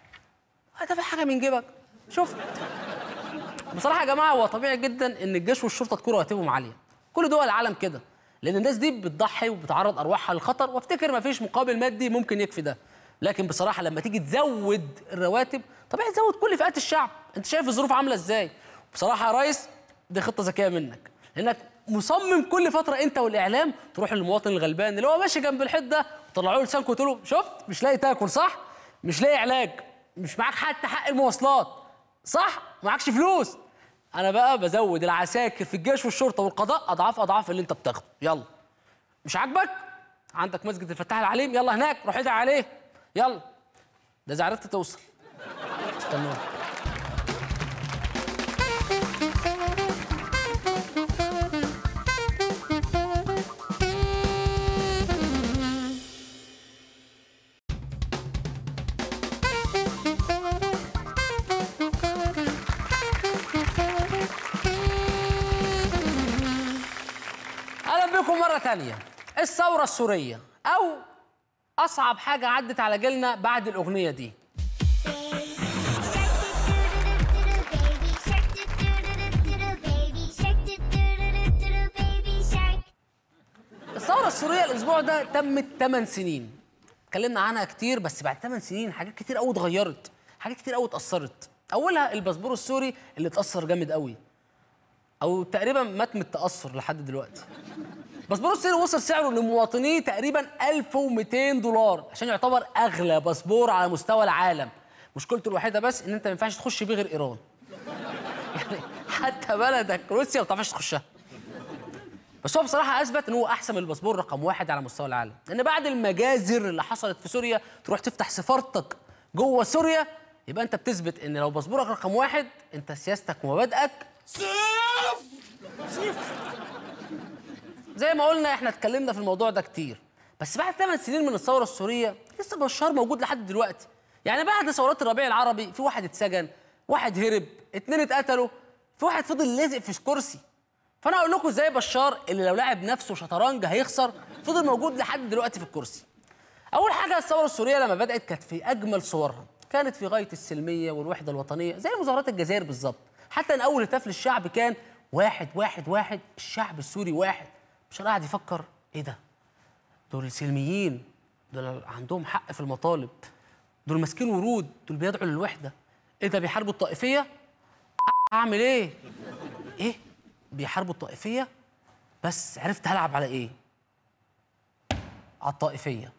هتدفع حاجه من جيبك شوف بصراحه يا جماعه هو طبيعي جدا ان الجيش والشرطه تكون رواتبهم عاليه كل دول العالم كده لان الناس دي بتضحي وبتعرض ارواحها للخطر وافتكر مفيش مقابل مادي ممكن يكفي ده لكن بصراحه لما تيجي تزود الرواتب طبيعي تزود كل فئات الشعب انت شايف الظروف عامله ازاي بصراحه يا ريس دي خطه ذكيه منك لانك مصمم كل فتره انت والاعلام تروح للمواطن الغلبان اللي هو ماشي جنب الحيط ده وطلعوا له لسانك وتقول له شفت مش لاقي تاكل صح مش لاقي علاج مش معاك حتى حق المواصلات صح معكش فلوس انا بقى بزود العساكر في الجيش والشرطه والقضاء اضعاف اضعاف اللي انت بتاخده يلا مش عاجبك عندك مسجد الفتاح العليم يلا هناك روح ادعي عليه يلا ده اذا عرفت توصل استنوني اهلا بكم مره تانية الثوره السوريه او اصعب حاجه عدت على جيلنا بعد الاغنيه دي الثوره السوريه الاسبوع ده تمت 8 سنين اتكلمنا عنها كتير بس بعد 8 سنين حاجات كتير قوي اتغيرت حاجات كتير قوي اتاثرت اولها الباسبور السوري اللي اتاثر جامد قوي او تقريبا مات من التاثر لحد دلوقتي باسبور السوري وصل سعره لمواطنيه تقريبا 1200 دولار عشان يعتبر اغلى باسبور على مستوى العالم مشكلته الوحيده بس ان انت ما ينفعش تخش بيه غير ايران يعني حتى بلدك روسيا ما تعرفش تخشها بس هو بصراحه اثبت ان هو احسن من الباسبور رقم واحد على مستوى العالم لان بعد المجازر اللي حصلت في سوريا تروح تفتح سفارتك جوه سوريا يبقى انت بتثبت ان لو باسبورك رقم واحد انت سياستك ومبادئك صفر صفر زي ما قلنا احنا اتكلمنا في الموضوع ده كتير بس بعد 8 سنين من الثوره السوريه لسه بشار موجود لحد دلوقتي يعني بعد ثورات الربيع العربي في واحد اتسجن واحد هرب اتنين اتقتلوا في واحد فضل لازق في كرسي فانا اقول لكم ازاي بشار اللي لو لعب نفسه شطرنج هيخسر فضل موجود لحد دلوقتي في الكرسي اول حاجه الثوره السوريه لما بدات كانت في اجمل صورها كانت في غايه السلميه والوحده الوطنيه زي مظاهرات الجزائر بالظبط حتى ان اول هتاف للشعب كان واحد واحد واحد الشعب السوري واحد مش قاعد يفكر ايه ده دول سلميين دول عندهم حق في المطالب دول ماسكين ورود دول بيدعوا للوحده ايه ده بيحاربوا الطائفيه اعمل ايه ايه بيحاربوا الطائفيه بس عرفت هلعب على ايه على الطائفيه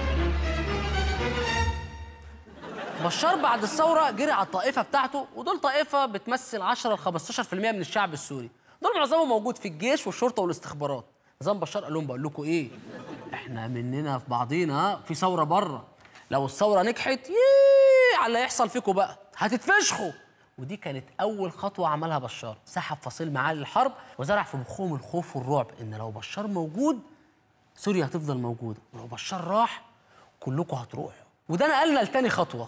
بشار بعد الثوره جري على الطائفه بتاعته ودول طائفه بتمثل 10 ل 15% من الشعب السوري دول معظمهم موجود في الجيش والشرطه والاستخبارات نظام بشار قال لهم بقول لكم ايه احنا مننا في بعضينا ها؟ في ثوره بره لو الثوره نجحت ييه على اللي هيحصل فيكم بقى هتتفشخوا ودي كانت اول خطوه عملها بشار سحب فصيل معاه للحرب وزرع في مخهم الخوف والرعب ان لو بشار موجود سوريا هتفضل موجوده ولو بشار راح كلكم هتروحوا وده نقلنا لتاني خطوه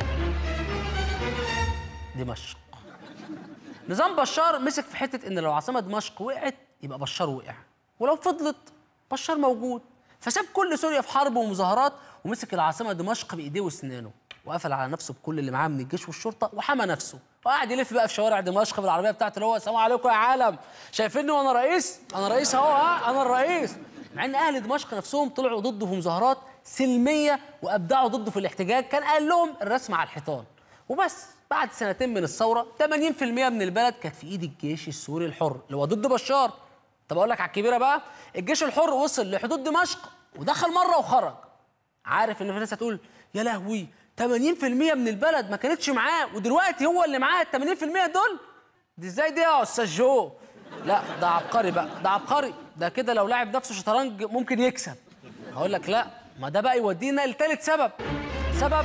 دمشق نظام بشار مسك في حته ان لو عاصمه دمشق وقعت يبقى بشار وقع ولو فضلت بشار موجود فساب كل سوريا في حرب ومظاهرات ومسك العاصمه دمشق بايديه واسنانه وقفل على نفسه بكل اللي معاه من الجيش والشرطه وحمى نفسه وقعد يلف بقى في شوارع دمشق بالعربيه بتاعته اللي هو السلام عليكم يا عالم شايفيني وانا رئيس انا رئيس اهو ها انا الرئيس مع ان اهل دمشق نفسهم طلعوا ضده في مظاهرات سلميه وابدعوا ضده في الاحتجاج كان قال لهم الرسم على الحيطان وبس بعد سنتين من الثوره 80% من البلد كانت في ايد الجيش السوري الحر اللي هو ضد بشار طب اقول لك على الكبيره بقى الجيش الحر وصل لحدود دمشق ودخل مره وخرج عارف ان في ناس هتقول يا لهوي 80% من البلد ما كانتش معاه ودلوقتي هو اللي معاه ال 80% دول دي ازاي دي يا استاذ جو لا ده عبقري بقى ده عبقري ده كده لو لعب نفسه شطرنج ممكن يكسب هقول لك لا ما ده بقى يودينا لثالث سبب سبب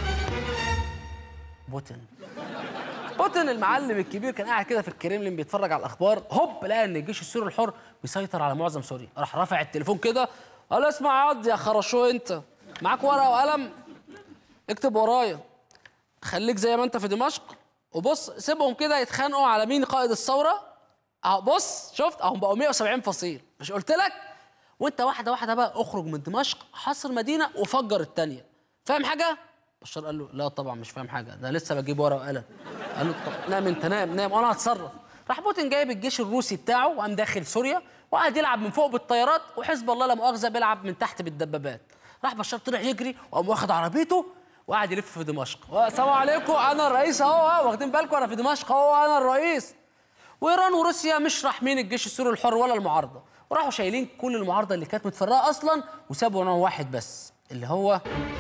بوتين بوتين المعلم الكبير كان قاعد كده في الكريملين بيتفرج على الاخبار هوب لقى ان الجيش السوري الحر بيسيطر على معظم سوريا راح رافع التليفون كده قال اسمع يا عض يا خرشو انت معاك ورقه وقلم اكتب ورايا خليك زي ما انت في دمشق وبص سيبهم كده يتخانقوا على مين قائد الثوره اهو بص شفت اهم بقوا 170 فصيل مش قلت لك وانت واحده واحده بقى اخرج من دمشق حصر مدينه وفجر الثانيه فاهم حاجه بشار قال له لا طبعا مش فاهم حاجه ده لسه بجيب ورقه وقلم قال له طب نام انت نام نام وانا هتصرف راح بوتين جايب الجيش الروسي بتاعه وقام داخل سوريا وقعد يلعب من فوق بالطيارات وحزب الله لا مؤاخذه بيلعب من تحت بالدبابات راح بشار طلع يجري وقام واخد عربيته وقعد يلف في دمشق السلام عليكم انا الرئيس اهو ها، واخدين بالكم انا في دمشق اهو انا الرئيس وايران وروسيا مش راحمين الجيش السوري الحر ولا المعارضه وراحوا شايلين كل المعارضه اللي كانت متفرقه اصلا وسابوا نوع واحد بس اللي هو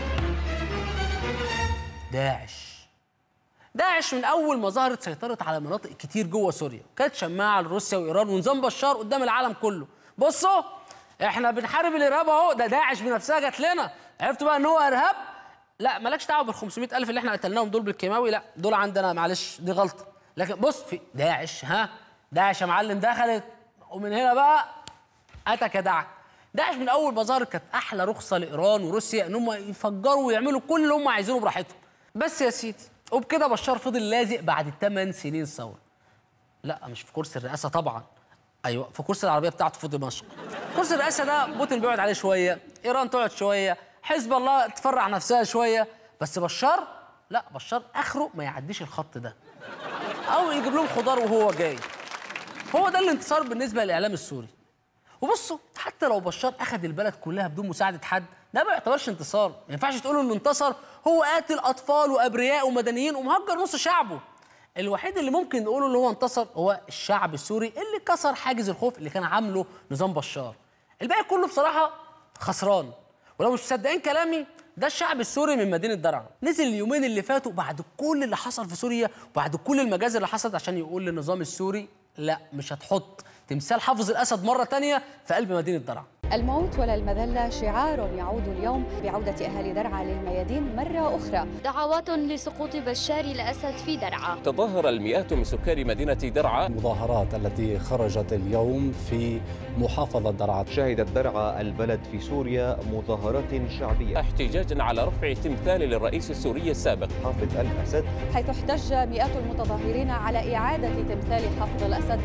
داعش داعش من اول ما ظهرت سيطرت على مناطق كتير جوه سوريا كانت شماعه لروسيا وايران ونظام بشار قدام العالم كله بصوا احنا بنحارب الارهاب اهو ده داعش بنفسها جات لنا عرفتوا بقى ان هو ارهاب لا مالكش دعوه بال 500 الف اللي احنا قتلناهم دول بالكيماوي لا دول عندنا معلش دي غلطه لكن بص في داعش ها داعش يا معلم دخلت ومن هنا بقى اتك دعك داعش من اول ما ظهرت كانت احلى رخصه لايران وروسيا ان هم يفجروا ويعملوا كل اللي هم عايزينه براحتهم بس يا سيدي وبكده بشار فضل لازق بعد 8 سنين ثوره لا مش في كرسي الرئاسه طبعا ايوه في كرسي العربيه بتاعته في دمشق كرسي الرئاسه ده بوتين بيقعد عليه شويه ايران تقعد شويه حزب الله تفرع نفسها شويه بس بشار لا بشار اخره ما يعديش الخط ده او يجيب لهم خضار وهو جاي هو ده الانتصار بالنسبه للاعلام السوري وبصوا حتى لو بشار اخذ البلد كلها بدون مساعده حد ده ما يعتبرش انتصار ما ينفعش تقولوا انه انتصر هو قاتل اطفال وابرياء ومدنيين ومهجر نص شعبه الوحيد اللي ممكن نقوله اللي هو انتصر هو الشعب السوري اللي كسر حاجز الخوف اللي كان عامله نظام بشار الباقي كله بصراحه خسران ولو مش مصدقين كلامي ده الشعب السوري من مدينه درعا نزل اليومين اللي فاتوا بعد كل اللي حصل في سوريا وبعد كل المجازر اللي حصلت عشان يقول للنظام السوري لا مش هتحط تمثال حافظ الاسد مره تانية في قلب مدينه درعا الموت ولا المذلة شعار يعود اليوم بعودة أهالي درعا للميادين مرة أخرى دعوات لسقوط بشار الأسد في درعا تظاهر المئات من سكان مدينة درعا المظاهرات التي خرجت اليوم في محافظة درعا شهدت درعا البلد في سوريا مظاهرات شعبية احتجاجا على رفع تمثال للرئيس السوري السابق حافظ الأسد حيث احتج مئات المتظاهرين على إعادة تمثال حافظ الأسد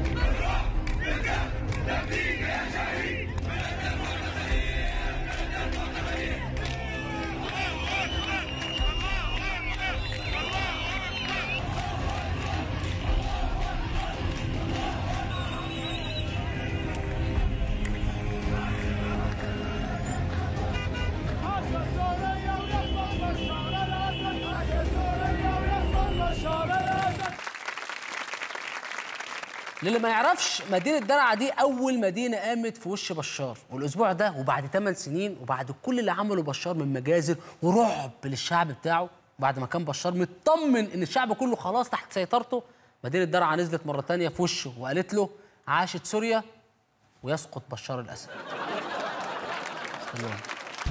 للي ما يعرفش مدينة درعا دي أول مدينة قامت في وش بشار والأسبوع ده وبعد 8 سنين وبعد كل اللي عمله بشار من مجازر ورعب للشعب بتاعه بعد ما كان بشار مطمن إن الشعب كله خلاص تحت سيطرته مدينة درعا نزلت مرة تانية في وشه وقالت له عاشت سوريا ويسقط بشار الأسد استنوا.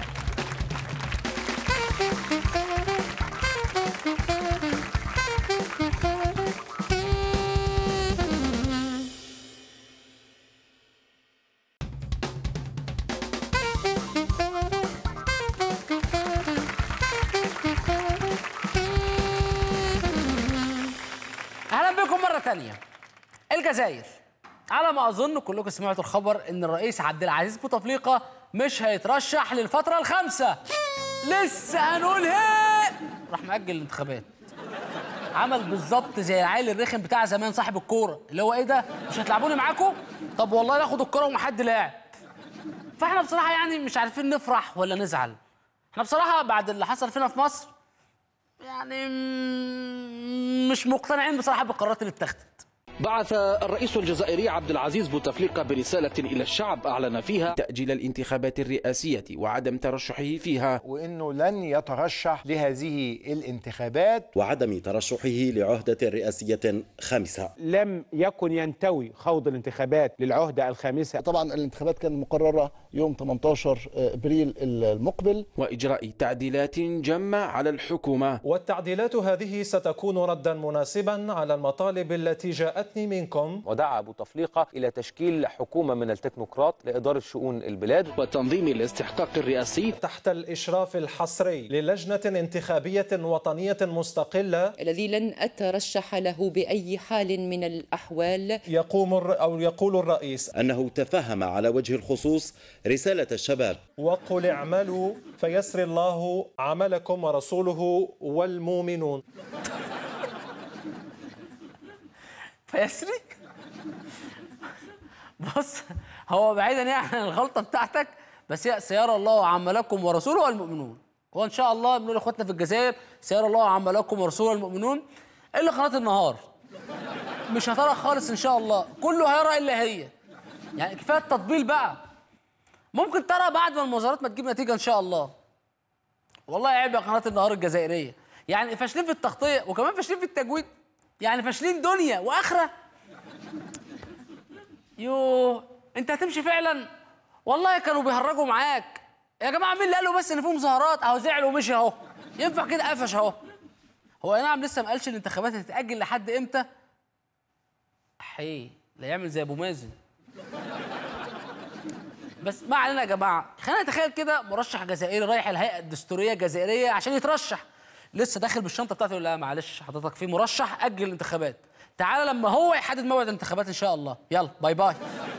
اهلا بكم مره تانية الجزائر على ما اظن كلكم سمعتوا الخبر ان الرئيس عبد العزيز بوتفليقه مش هيترشح للفتره الخامسه لسه هنقول هي راح مأجل الانتخابات عمل بالظبط زي العيل الرخم بتاع زمان صاحب الكوره اللي هو ايه ده مش هتلعبوني معاكم طب والله ناخد الكوره ومحد لاعب فاحنا بصراحه يعني مش عارفين نفرح ولا نزعل احنا بصراحه بعد اللي حصل فينا في مصر يعني م- مش مقتنعين بصراحه بالقرارات اللي اتخذت بعث الرئيس الجزائري عبد العزيز بوتفليقة برسالة إلى الشعب أعلن فيها تأجيل الانتخابات الرئاسية وعدم ترشحه فيها وانه لن يترشح لهذه الانتخابات وعدم ترشحه لعهدة رئاسية خامسة لم يكن ينتوي خوض الانتخابات للعهدة الخامسة طبعا الانتخابات كانت مقررة يوم 18 ابريل المقبل وإجراء تعديلات جمة على الحكومة والتعديلات هذه ستكون ردا مناسبا على المطالب التي جاءتني منكم ودعا بوتفليقة إلى تشكيل حكومة من التكنوقراط لإدارة شؤون البلاد وتنظيم الاستحقاق الرئاسي تحت الإشراف الحصري للجنة انتخابية وطنية مستقلة الذي لن أترشح له بأي حال من الأحوال يقوم الر... أو يقول الرئيس أنه تفهم على وجه الخصوص رسالة الشباب وقل اعملوا فيسر الله عملكم ورسوله والمؤمنون فيسري بص هو بعيدا يعني عن الغلطه بتاعتك بس هي سيرى الله عملكم ورسوله والمؤمنون هو ان شاء الله بنقول لاخواتنا في الجزائر سيرى الله عملكم ورسوله والمؤمنون الا قناه النهار مش هترى خالص ان شاء الله كله هيرى الا هي يعني كفايه التطبيل بقى ممكن ترى بعد ما المظاهرات ما تجيب نتيجه ان شاء الله والله عيب يا قناه النهار الجزائريه يعني فاشلين في التغطيه وكمان فاشلين في التجويد يعني فاشلين دنيا واخره يوه انت هتمشي فعلا والله كانوا بيهرجوا معاك يا جماعه مين اللي قالوا بس ان في مظاهرات اهو زعل ومشي اهو ينفع كده قفش اهو هو اي نعم لسه ما قالش الانتخابات هتتاجل لحد امتى حي لا يعمل زي ابو مازن بس ما علينا يا جماعه خلينا نتخيل كده مرشح جزائري رايح الهيئه الدستوريه الجزائريه عشان يترشح لسه داخل بالشنطه بتاعته يقول لا معلش حضرتك في مرشح اجل الانتخابات تعالى لما هو يحدد موعد الانتخابات ان شاء الله يلا باي باي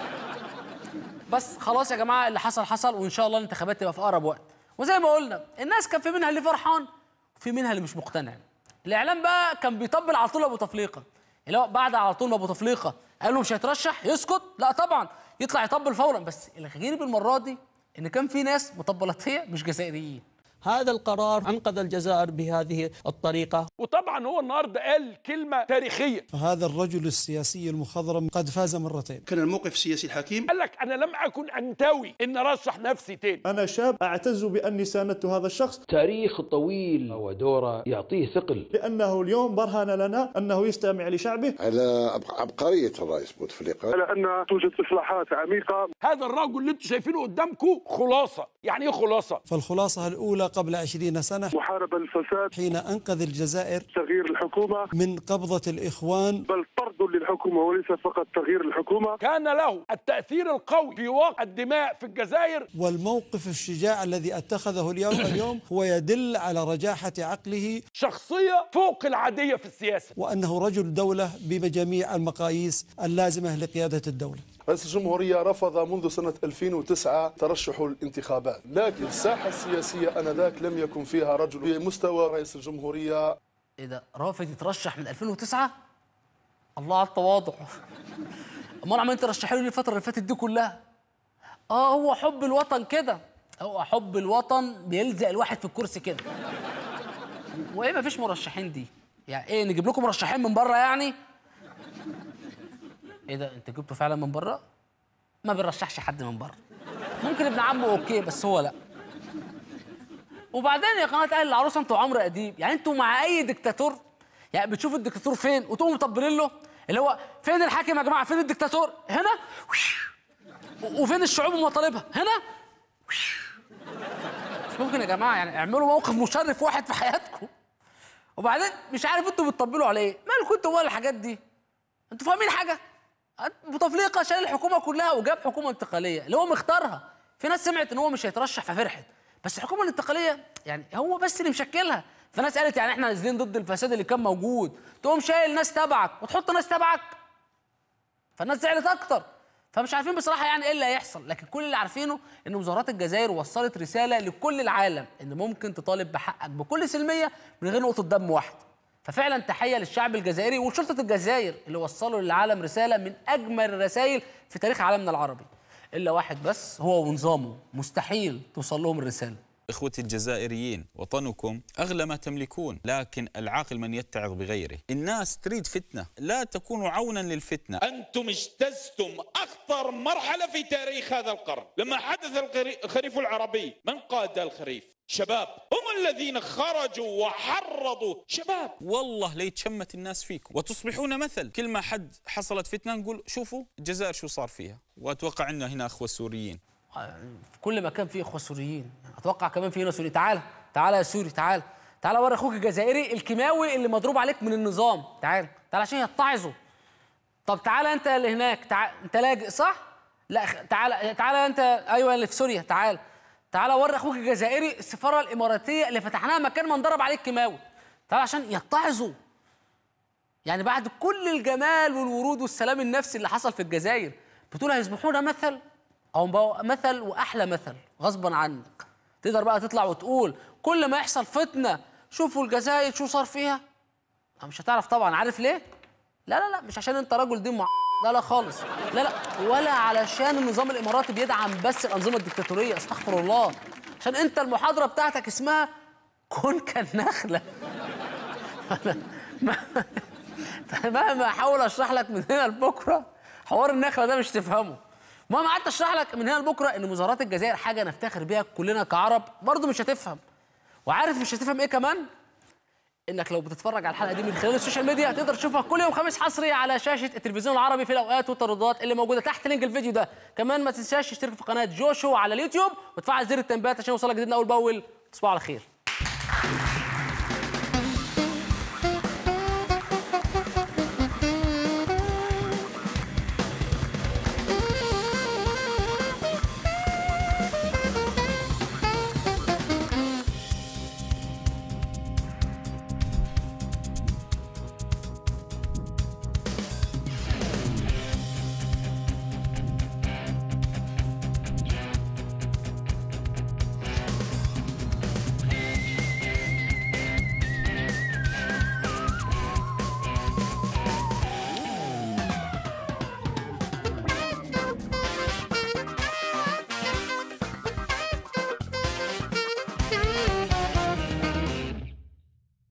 بس خلاص يا جماعه اللي حصل حصل وان شاء الله الانتخابات تبقى في اقرب وقت وزي ما قلنا الناس كان في منها اللي فرحان وفي منها اللي مش مقتنع الاعلام بقى كان بيطبل على طول ابو تفليقه اللي هو بعد على طول ما ابو تفليقه قال له مش هيترشح يسكت لا طبعا يطلع يطبل فورا بس الغريب المره دي ان كان في ناس مطبلاتيه مش جزائريين هذا القرار أنقذ الجزائر بهذه الطريقة وطبعا هو النهارده قال كلمه تاريخيه فهذا الرجل السياسي المخضرم قد فاز مرتين كان الموقف السياسي الحكيم قال لك انا لم اكن انتوي ان ارشح نفسي تاني أنا شاب أعتز بأني ساندت هذا الشخص تاريخ طويل ودوره يعطيه ثقل لأنه اليوم برهن لنا أنه يستمع لشعبه على عبقرية الرئيس بوتفليقة على ان توجد اصلاحات عميقه هذا الرجل اللي انتم شايفينه قدامكم خلاصه يعني ايه خلاصه فالخلاصة الأولى قبل عشرين سنة محاربه الفساد حين أنقذ الجزائر تغيير الحكومه من قبضة الإخوان بل طرد للحكومه وليس فقط تغيير الحكومه كان له التاثير القوي في وقع الدماء في الجزائر والموقف الشجاع الذي اتخذه اليوم اليوم هو يدل على رجاحة عقله شخصيه فوق العاديه في السياسه وأنه رجل دولة بجميع المقاييس اللازمة لقيادة الدولة رئيس الجمهورية رفض منذ سنة 2009 ترشح الانتخابات لكن الساحة السياسية آنذاك لم يكن فيها رجل بمستوى رئيس الجمهورية ايه ده رافض يترشح من 2009 الله على التواضع امال عمال ترشحوا لي الفتره اللي فاتت دي كلها اه هو حب الوطن كده هو حب الوطن بيلزق الواحد في الكرسي كده وايه مفيش مرشحين دي يعني ايه نجيب لكم مرشحين من بره يعني ايه ده انت جبته فعلا من بره ما بنرشحش حد من بره ممكن ابن عمه اوكي بس هو لا وبعدين يا قناه اهل العروسه انتوا عمرو اديب يعني انتوا مع اي دكتاتور يعني بتشوفوا الدكتاتور فين وتقوموا مطبلين له اللي هو فين الحاكم يا جماعه فين الدكتاتور هنا وفين الشعوب ومطالبها هنا مش ممكن يا جماعه يعني اعملوا موقف مشرف واحد في حياتكم وبعدين مش عارف انتوا بتطبلوا على ايه مالكم انتوا ولا الحاجات دي انتوا فاهمين حاجه بوتفليقه شال الحكومه كلها وجاب حكومه انتقاليه اللي هو مختارها في ناس سمعت ان هو مش هيترشح ففرحت بس الحكومه الانتقاليه يعني هو بس اللي مشكلها فناس قالت يعني احنا نازلين ضد الفساد اللي كان موجود تقوم شايل ناس تبعك وتحط ناس تبعك فالناس زعلت اكتر فمش عارفين بصراحه يعني ايه اللي هيحصل لكن كل اللي عارفينه ان وزارات الجزائر وصلت رساله لكل العالم ان ممكن تطالب بحقك بكل سلميه من غير نقطه دم واحده ففعلا تحيه للشعب الجزائري وشرطه الجزائر اللي وصلوا للعالم رساله من اجمل الرسائل في تاريخ عالمنا العربي الا واحد بس هو ونظامه مستحيل توصل لهم الرساله إخوتي الجزائريين وطنكم أغلى ما تملكون لكن العاقل من يتعظ بغيره الناس تريد فتنة لا تكونوا عونا للفتنة أنتم اجتزتم أخطر مرحلة في تاريخ هذا القرن لما حدث الخري- الخريف العربي من قاد الخريف شباب هم الذين خرجوا وحرضوا شباب والله ليتشمت الناس فيكم وتصبحون مثل كل ما حد حصلت فتنة نقول شوفوا الجزائر شو صار فيها وأتوقع عندنا هنا أخوة سوريين في كل مكان فيه اخوه سوريين اتوقع كمان في هنا سوري تعال تعال يا سوري تعال تعال وري اخوك الجزائري الكيماوي اللي مضروب عليك من النظام تعال تعال عشان يتعظوا طب تعال انت اللي هناك تعال انت لاجئ صح لا خ- تعال تعال انت ايوه اللي في سوريا تعال تعال وري اخوك الجزائري السفاره الاماراتيه اللي فتحناها مكان ما انضرب عليك كيماوي تعال عشان يتعظوا يعني بعد كل الجمال والورود والسلام النفسي اللي حصل في الجزائر بتقول هيصبحون مثل او بقى مثل واحلى مثل غصبا عنك تقدر بقى تطلع وتقول كل ما يحصل فتنه شوفوا الجزائر شو صار فيها أه مش هتعرف طبعا عارف ليه لا لا لا مش عشان انت رجل دين مع لا لا خالص لا لا ولا علشان النظام الاماراتي بيدعم بس الانظمه الدكتاتوريه استغفر الله عشان انت المحاضره بتاعتك اسمها كن كالنخله مهما احاول اشرح لك من هنا لبكره حوار النخله ده مش تفهمه مهما قعدت اشرح لك من هنا لبكره ان مظاهرات الجزائر حاجه نفتخر بيها كلنا كعرب برضه مش هتفهم وعارف مش هتفهم ايه كمان انك لو بتتفرج على الحلقه دي من خلال السوشيال ميديا تقدر تشوفها كل يوم خميس حصري على شاشه التلفزيون العربي في الاوقات والترددات اللي موجوده تحت لينك الفيديو ده كمان ما تنساش تشترك في قناه جوشو على اليوتيوب وتفعل زر التنبيهات عشان يوصلك جديد اول باول تصبحوا على خير